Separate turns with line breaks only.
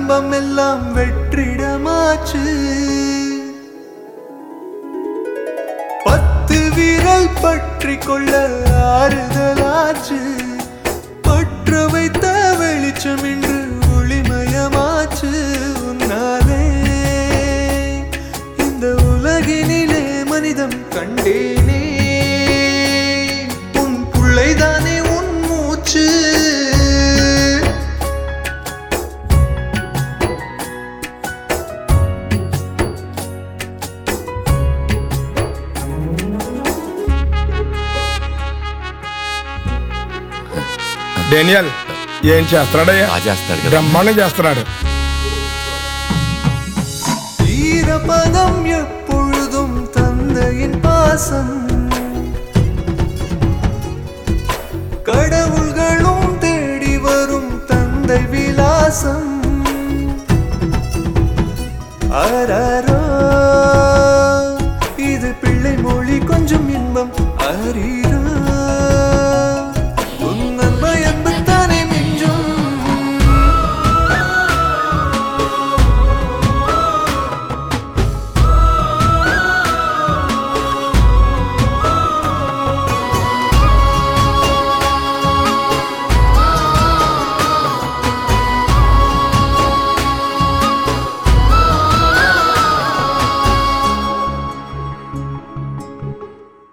துன்பம் எல்லாம் வெற்றிடமாச்சு பத்து விரல் பற்றி கொள்ள ஆறுதலாச்சு பற்ற வைத்த வெளிச்சம் இன்று ஒளிமயமாச்சு உன்னாலே இந்த உலகினிலே மனிதம் கண்டேனே உன் பிள்ளைதானே உன் மூச்சு
డేనియల్ ఏం చేస్తున్నాడయ్యా
బాగా చేస్తాడు కదా
బ్రహ్మాండం చేస్తున్నాడు
ஈரப்பதம் எப்பொழுதும் தந்தையின் பாசம் கடவுள்